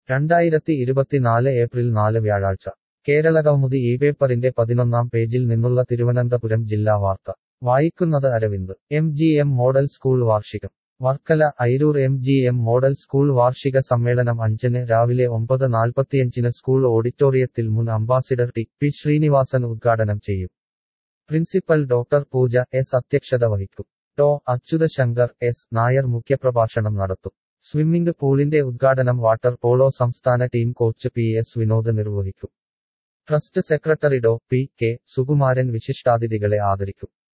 രണ്ടായിരത്തി ഇരുപത്തിനാല് ഏപ്രിൽ നാല് വ്യാഴാഴ്ച കേരളകൗമുദി ഈ പേപ്പറിന്റെ പതിനൊന്നാം പേജിൽ നിന്നുള്ള തിരുവനന്തപുരം ജില്ലാ വാർത്ത വായിക്കുന്നത് Aravind M G M model school വാർഷികം Varkala Ayroor M G M model school വാർഷിക സമ്മേളനം അഞ്ചിന് രാവിലെ ഒമ്പത് നാൽപ്പത്തിയഞ്ചിന് സ്കൂൾ ഓഡിറ്റോറിയത്തിൽ മുൻ അംബാസിഡർ ടി പി ശ്രീനിവാസൻ ഉദ്ഘാടനം ചെയ്യും പ്രിൻസിപ്പൽ ഡോക്ടർ പൂജ എസ് അധ്യക്ഷത വഹിക്കും ഡോ അച്യുത ശങ്കർ എസ് നായർ മുഖ്യപ്രഭാഷണം നടത്തും സ്വിമ്മിംഗ് പൂളിന്റെ ഉദ്ഘാടനം വാട്ടർ പോളോ സംസ്ഥാന team coach P S Vinod നിർവഹിക്കും ട്രസ്റ്റ് സെക്രട്ടറി ഡോ പി കെ സുകുമാരൻ വിശിഷ്ടാതിഥികളെ ആദരിക്കും